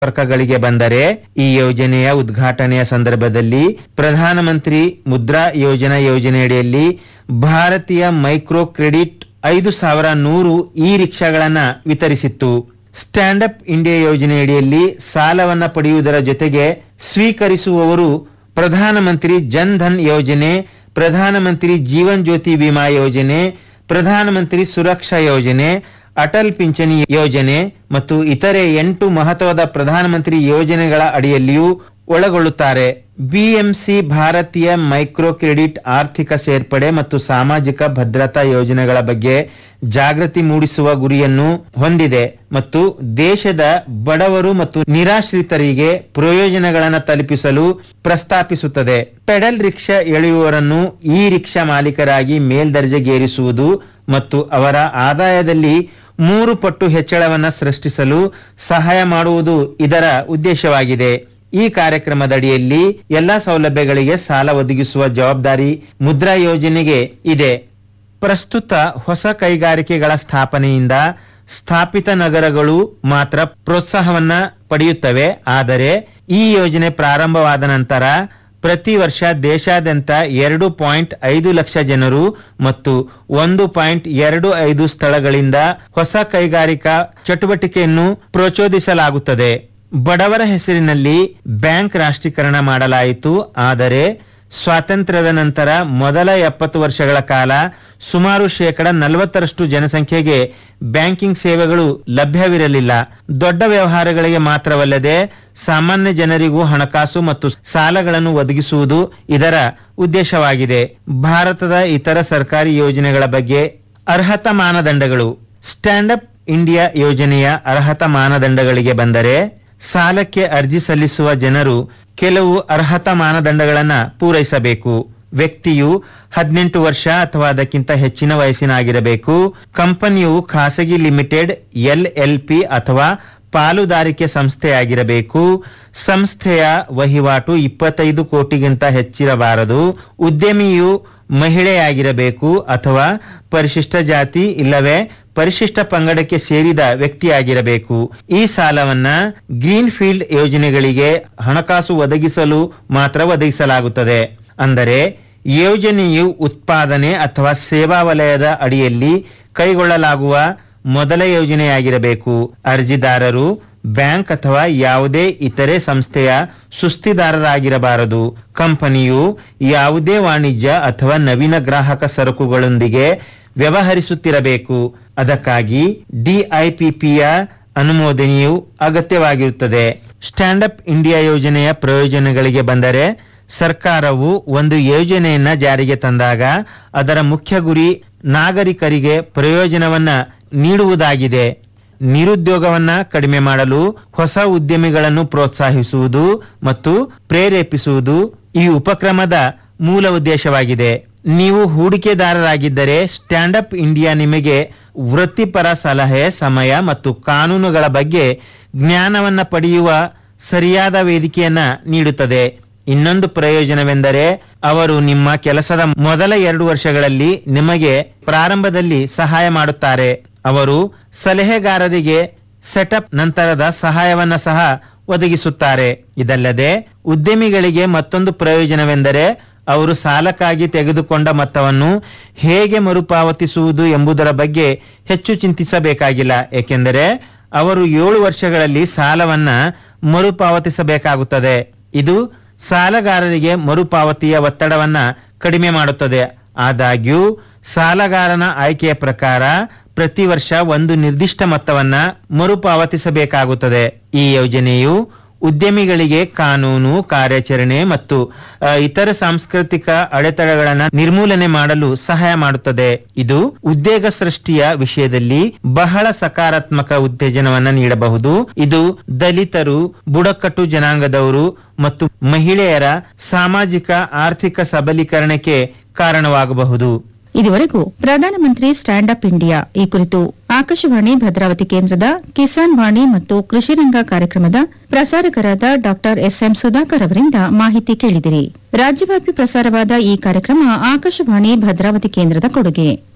ಸಂಪರ್ಕಗಳಿಗೆ ಬಂದರೆ ಈ ಯೋಜನೆಯ ಉದ್ಘಾಟನೆಯ ಸಂದರ್ಭದಲ್ಲಿ ಪ್ರಧಾನಮಂತ್ರಿ ಮುದ್ರಾ ಯೋಜನಾ ಯೋಜನೆಯಡಿಯಲ್ಲಿ ಭಾರತೀಯ ಮೈಕ್ರೋ ಕ್ರೆಡಿಟ್ ಐದು ಸಾವಿರ ನೂರು ಇ ರಿಕ್ಷಾಗಳನ್ನ ವಿತರಿಸಿತ್ತು ಸ್ಟ್ಯಾಂಡ್ ಅಪ್ ಇಂಡಿಯಾ ಯೋಜನೆಯಡಿಯಲ್ಲಿ ಸಾಲವನ್ನ ಪಡೆಯುವುದರ ಜೊತೆಗೆ ಸ್ವೀಕರಿಸುವವರು ಪ್ರಧಾನಮಂತ್ರಿ ಜನ್ ಧನ್ ಯೋಜನೆ ಪ್ರಧಾನಮಂತ್ರಿ ಜೀವನ್ ಜ್ಯೋತಿ ವಿಮಾ ಯೋಜನೆ ಪ್ರಧಾನಮಂತ್ರಿ ಸುರಕ್ಷಾ ಯೋಜನೆ ಅಟಲ್ ಪಿಂಚಣಿ ಯೋಜನೆ ಮತ್ತು ಇತರೆ ಎಂಟು ಮಹತ್ವದ ಪ್ರಧಾನಮಂತ್ರಿ ಯೋಜನೆಗಳ ಅಡಿಯಲ್ಲಿಯೂ ಒಳಗೊಳ್ಳುತ್ತಾರೆ ಬಿಎಂಸಿ ಭಾರತೀಯ ಮೈಕ್ರೋ ಕ್ರೆಡಿಟ್ ಆರ್ಥಿಕ ಸೇರ್ಪಡೆ ಮತ್ತು ಸಾಮಾಜಿಕ ಭದ್ರತಾ ಯೋಜನೆಗಳ ಬಗ್ಗೆ ಜಾಗೃತಿ ಮೂಡಿಸುವ ಗುರಿಯನ್ನು ಹೊಂದಿದೆ ಮತ್ತು ದೇಶದ ಬಡವರು ಮತ್ತು ನಿರಾಶ್ರಿತರಿಗೆ ಪ್ರಯೋಜನಗಳನ್ನು ತಲುಪಿಸಲು ಪ್ರಸ್ತಾಪಿಸುತ್ತದೆ ಪೆಡಲ್ ರಿಕ್ಷಾ ಎಳೆಯುವವರನ್ನು ಈ ರಿಕ್ಷಾ ಮಾಲೀಕರಾಗಿ ಮೇಲ್ದರ್ಜೆಗೇರಿಸುವುದು ಮತ್ತು ಅವರ ಆದಾಯದಲ್ಲಿ ಮೂರು ಪಟ್ಟು ಹೆಚ್ಚಳವನ್ನ ಸೃಷ್ಟಿಸಲು ಸಹಾಯ ಮಾಡುವುದು ಇದರ ಉದ್ದೇಶವಾಗಿದೆ ಈ ಕಾರ್ಯಕ್ರಮದಡಿಯಲ್ಲಿ ಎಲ್ಲಾ ಸೌಲಭ್ಯಗಳಿಗೆ ಸಾಲ ಒದಗಿಸುವ ಜವಾಬ್ದಾರಿ ಮುದ್ರಾ ಯೋಜನೆಗೆ ಇದೆ ಪ್ರಸ್ತುತ ಹೊಸ ಕೈಗಾರಿಕೆಗಳ ಸ್ಥಾಪನೆಯಿಂದ ಸ್ಥಾಪಿತ ನಗರಗಳು ಮಾತ್ರ ಪ್ರೋತ್ಸಾಹವನ್ನ ಪಡೆಯುತ್ತವೆ ಆದರೆ ಈ ಯೋಜನೆ ಪ್ರಾರಂಭವಾದ ನಂತರ ಪ್ರತಿ ವರ್ಷ ದೇಶಾದ್ಯಂತ ಎರಡು ಪಾಯಿಂಟ್ ಐದು ಲಕ್ಷ ಜನರು ಮತ್ತು ಒಂದು ಪಾಯಿಂಟ್ ಎರಡು ಐದು ಸ್ಥಳಗಳಿಂದ ಹೊಸ ಕೈಗಾರಿಕಾ ಚಟುವಟಿಕೆಯನ್ನು ಪ್ರಚೋದಿಸಲಾಗುತ್ತದೆ ಬಡವರ ಹೆಸರಿನಲ್ಲಿ ಬ್ಯಾಂಕ್ ರಾಷ್ಟ್ರೀಕರಣ ಮಾಡಲಾಯಿತು ಆದರೆ ಸ್ವಾತಂತ್ರ್ಯದ ನಂತರ ಮೊದಲ ಎಪ್ಪತ್ತು ವರ್ಷಗಳ ಕಾಲ ಸುಮಾರು ಶೇಕಡ ನಲವತ್ತರಷ್ಟು ಜನಸಂಖ್ಯೆಗೆ ಬ್ಯಾಂಕಿಂಗ್ ಸೇವೆಗಳು ಲಭ್ಯವಿರಲಿಲ್ಲ ದೊಡ್ಡ ವ್ಯವಹಾರಗಳಿಗೆ ಮಾತ್ರವಲ್ಲದೆ ಸಾಮಾನ್ಯ ಜನರಿಗೂ ಹಣಕಾಸು ಮತ್ತು ಸಾಲಗಳನ್ನು ಒದಗಿಸುವುದು ಇದರ ಉದ್ದೇಶವಾಗಿದೆ ಭಾರತದ ಇತರ ಸರ್ಕಾರಿ ಯೋಜನೆಗಳ ಬಗ್ಗೆ ಅರ್ಹತಾ ಮಾನದಂಡಗಳು ಸ್ಟ್ಯಾಂಡ್ ಅಪ್ ಇಂಡಿಯಾ ಯೋಜನೆಯ ಅರ್ಹತಾ ಮಾನದಂಡಗಳಿಗೆ ಬಂದರೆ ಸಾಲಕ್ಕೆ ಅರ್ಜಿ ಸಲ್ಲಿಸುವ ಜನರು ಕೆಲವು ಅರ್ಹತಾ ಮಾನದಂಡಗಳನ್ನ ಪೂರೈಸಬೇಕು ವ್ಯಕ್ತಿಯು ಹದಿನೆಂಟು ವರ್ಷ ಅಥವಾ ಅದಕ್ಕಿಂತ ಹೆಚ್ಚಿನ ವಯಸ್ಸಿನಾಗಿರಬೇಕು ಕಂಪನಿಯು ಖಾಸಗಿ ಲಿಮಿಟೆಡ್ ಎಲ್ ಎಲ್ ಪಿ ಅಥವಾ ಪಾಲುದಾರಿಕೆ ಸಂಸ್ಥೆಯಾಗಿರಬೇಕು ಸಂಸ್ಥೆಯ ವಹಿವಾಟು ಇಪ್ಪತ್ತೈದು ಕೋಟಿಗಿಂತ ಹೆಚ್ಚಿರಬಾರದು ಉದ್ಯಮಿಯು ಮಹಿಳೆಯಾಗಿರಬೇಕು ಅಥವಾ ಪರಿಶಿಷ್ಟ ಜಾತಿ ಇಲ್ಲವೇ ಪರಿಶಿಷ್ಟ ಪಂಗಡಕ್ಕೆ ಸೇರಿದ ವ್ಯಕ್ತಿಯಾಗಿರಬೇಕು ಈ ಸಾಲವನ್ನ ಗ್ರೀನ್ ಫೀಲ್ಡ್ ಯೋಜನೆಗಳಿಗೆ ಹಣಕಾಸು ಒದಗಿಸಲು ಮಾತ್ರ ಒದಗಿಸಲಾಗುತ್ತದೆ ಅಂದರೆ ಯೋಜನೆಯು ಉತ್ಪಾದನೆ ಅಥವಾ ಸೇವಾ ವಲಯದ ಅಡಿಯಲ್ಲಿ ಕೈಗೊಳ್ಳಲಾಗುವ ಮೊದಲ ಯೋಜನೆಯಾಗಿರಬೇಕು ಅರ್ಜಿದಾರರು ಬ್ಯಾಂಕ್ ಅಥವಾ ಯಾವುದೇ ಇತರೆ ಸಂಸ್ಥೆಯ ಸುಸ್ತಿದಾರರಾಗಿರಬಾರದು ಕಂಪನಿಯು ಯಾವುದೇ ವಾಣಿಜ್ಯ ಅಥವಾ ನವೀನ ಗ್ರಾಹಕ ಸರಕುಗಳೊಂದಿಗೆ ವ್ಯವಹರಿಸುತ್ತಿರಬೇಕು ಅದಕ್ಕಾಗಿ ಡಿಐಪಿಪಿಯ ಅನುಮೋದನೆಯು ಅಗತ್ಯವಾಗಿರುತ್ತದೆ ಸ್ಟ್ಯಾಂಡ್ ಅಪ್ ಇಂಡಿಯಾ ಯೋಜನೆಯ ಪ್ರಯೋಜನಗಳಿಗೆ ಬಂದರೆ ಸರ್ಕಾರವು ಒಂದು ಯೋಜನೆಯನ್ನ ಜಾರಿಗೆ ತಂದಾಗ ಅದರ ಮುಖ್ಯ ಗುರಿ ನಾಗರಿಕರಿಗೆ ಪ್ರಯೋಜನವನ್ನ ನೀಡುವುದಾಗಿದೆ ನಿರುದ್ಯೋಗವನ್ನ ಕಡಿಮೆ ಮಾಡಲು ಹೊಸ ಉದ್ಯಮಿಗಳನ್ನು ಪ್ರೋತ್ಸಾಹಿಸುವುದು ಮತ್ತು ಪ್ರೇರೇಪಿಸುವುದು ಈ ಉಪಕ್ರಮದ ಮೂಲ ಉದ್ದೇಶವಾಗಿದೆ ನೀವು ಹೂಡಿಕೆದಾರರಾಗಿದ್ದರೆ ಸ್ಟ್ಯಾಂಡ್ ಅಪ್ ಇಂಡಿಯಾ ನಿಮಗೆ ವೃತ್ತಿಪರ ಸಲಹೆ ಸಮಯ ಮತ್ತು ಕಾನೂನುಗಳ ಬಗ್ಗೆ ಜ್ಞಾನವನ್ನ ಪಡೆಯುವ ಸರಿಯಾದ ವೇದಿಕೆಯನ್ನ ನೀಡುತ್ತದೆ ಇನ್ನೊಂದು ಪ್ರಯೋಜನವೆಂದರೆ ಅವರು ನಿಮ್ಮ ಕೆಲಸದ ಮೊದಲ ಎರಡು ವರ್ಷಗಳಲ್ಲಿ ನಿಮಗೆ ಪ್ರಾರಂಭದಲ್ಲಿ ಸಹಾಯ ಮಾಡುತ್ತಾರೆ ಅವರು ಸಲಹೆಗಾರರಿಗೆ ಸೆಟಪ್ ನಂತರದ ಸಹಾಯವನ್ನ ಸಹ ಒದಗಿಸುತ್ತಾರೆ ಇದಲ್ಲದೆ ಉದ್ಯಮಿಗಳಿಗೆ ಮತ್ತೊಂದು ಪ್ರಯೋಜನವೆಂದರೆ ಅವರು ಸಾಲಕ್ಕಾಗಿ ತೆಗೆದುಕೊಂಡ ಮೊತ್ತವನ್ನು ಹೇಗೆ ಮರುಪಾವತಿಸುವುದು ಎಂಬುದರ ಬಗ್ಗೆ ಹೆಚ್ಚು ಚಿಂತಿಸಬೇಕಾಗಿಲ್ಲ ಏಕೆಂದರೆ ಅವರು ಏಳು ವರ್ಷಗಳಲ್ಲಿ ಸಾಲವನ್ನ ಮರುಪಾವತಿಸಬೇಕಾಗುತ್ತದೆ ಇದು ಸಾಲಗಾರರಿಗೆ ಮರುಪಾವತಿಯ ಒತ್ತಡವನ್ನ ಕಡಿಮೆ ಮಾಡುತ್ತದೆ ಆದಾಗ್ಯೂ ಸಾಲಗಾರನ ಆಯ್ಕೆಯ ಪ್ರಕಾರ ಪ್ರತಿ ವರ್ಷ ಒಂದು ನಿರ್ದಿಷ್ಟ ಮೊತ್ತವನ್ನ ಮರುಪಾವತಿಸಬೇಕಾಗುತ್ತದೆ ಈ ಯೋಜನೆಯು ಉದ್ಯಮಿಗಳಿಗೆ ಕಾನೂನು ಕಾರ್ಯಾಚರಣೆ ಮತ್ತು ಅ, ಇತರ ಸಾಂಸ್ಕೃತಿಕ ಅಡೆತಡೆಗಳನ್ನ ನಿರ್ಮೂಲನೆ ಮಾಡಲು ಸಹಾಯ ಮಾಡುತ್ತದೆ ಇದು ಉದ್ಯೋಗ ಸೃಷ್ಟಿಯ ವಿಷಯದಲ್ಲಿ ಬಹಳ ಸಕಾರಾತ್ಮಕ ಉತ್ತೇಜನವನ್ನ ನೀಡಬಹುದು ಇದು ದಲಿತರು ಬುಡಕಟ್ಟು ಜನಾಂಗದವರು ಮತ್ತು ಮಹಿಳೆಯರ ಸಾಮಾಜಿಕ ಆರ್ಥಿಕ ಸಬಲೀಕರಣಕ್ಕೆ ಕಾರಣವಾಗಬಹುದು ಇದುವರೆಗೂ ಪ್ರಧಾನಮಂತ್ರಿ ಸ್ಟ್ಯಾಂಡ್ ಅಪ್ ಇಂಡಿಯಾ ಈ ಕುರಿತು ಆಕಾಶವಾಣಿ ಭದ್ರಾವತಿ ಕೇಂದ್ರದ ಕಿಸಾನ್ ವಾಣಿ ಮತ್ತು ಕೃಷಿರಂಗ ಕಾರ್ಯಕ್ರಮದ ಪ್ರಸಾರಕರಾದ ಡಾ ಎಸ್ಎಂ ಸುಧಾಕರ್ ಅವರಿಂದ ಮಾಹಿತಿ ಕೇಳಿದಿರಿ ರಾಜ್ಯವ್ಯಾಪಿ ಪ್ರಸಾರವಾದ ಈ ಕಾರ್ಯಕ್ರಮ ಆಕಾಶವಾಣಿ ಭದ್ರಾವತಿ ಕೇಂದ್ರದ ಕೊಡುಗೆ